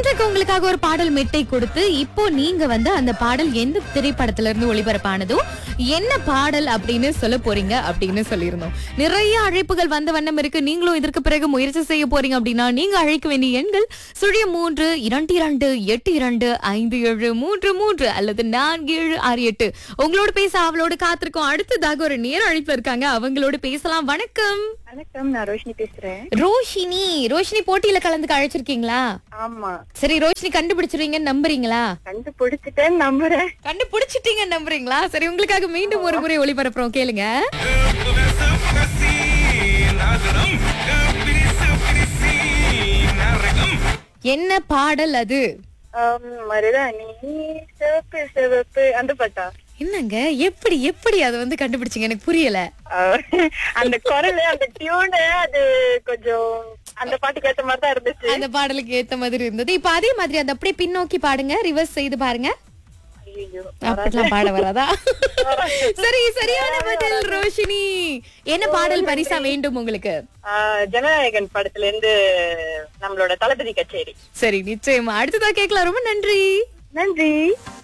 இன்றைக்கு உங்களுக்காக ஒரு பாடல் மெட்டை கொடுத்து இப்போ நீங்க வந்து அந்த பாடல் எந்த திரைப்படத்துல இருந்து ஒளிபரப்பானதோ என்ன பாடல் அப்படின்னு சொல்ல போறீங்க அப்படின்னு சொல்லியிருந்தோம் நிறைய அழைப்புகள் வந்த வண்ணம் இருக்கு நீங்களும் இதற்கு பிறகு முயற்சி செய்ய போறீங்க அப்படின்னா நீங்க அழைக்க வேண்டிய எண்கள் சுழிய மூன்று இரண்டு இரண்டு எட்டு இரண்டு ஐந்து ஏழு மூன்று மூன்று அல்லது நான்கு ஏழு ஆறு எட்டு உங்களோட பேச அவளோட காத்திருக்கோம் அடுத்ததாக ஒரு நேர அழைப்பு இருக்காங்க அவங்களோட பேசலாம் வணக்கம் வணக்கம் நான் ரோஷினி பேசுறேன் ரோஷினி ரோஷினி போட்டியில கலந்துக்க அழைச்சிருக்கீங்களா ஆமா சரி ரோஷினி கண்டுபிடிச்சிருவீங்கன்னு நம்புறீங்களா கண்டுபிடிச்சிட்டேன்னு நம்புறேன் கண்டுபிடிச்சிட்டீங்க நம்புறீங்களா சரி உங்களுக்காக மீண்டும் ஒரு முறை ஒளிபரப்புறோம் கேளுங்க என்ன பாடல் அது ஆம், மருதாணி சிவப்பு சிவப்பு அந்த பாட்டா என்னங்க எப்படி எப்படி அதை வந்து கண்டுபிடிச்சீங்க எனக்கு புரியல ஆ, அந்த குரல் அந்த டியூனு அது கொஞ்சம் அந்த பாட்டுக்கு ஏத்த மாதிரி தான் இருந்துச்சு அந்த பாடலுக்கு ஏத்த மாதிரி இருந்தது இப்ப அதே மாதிரி அதை அப்படியே பின்னோக்கி பாடுங்க ரிவர்ஸ் செய்து பாருங்க ஐயோ அப்படிலாம் பாட வராதா சரி சரியான பதில் ரோஷினி என்ன பாடல் பரிசா வேண்டும் உங்களுக்கு ஜனநாயகன் படத்துல இருந்து நம்மளோட தளபதி கச்சேரி சரி நிச்சயமா அடுத்ததா கேட்கலாம் ரொம்ப நன்றி நன்றி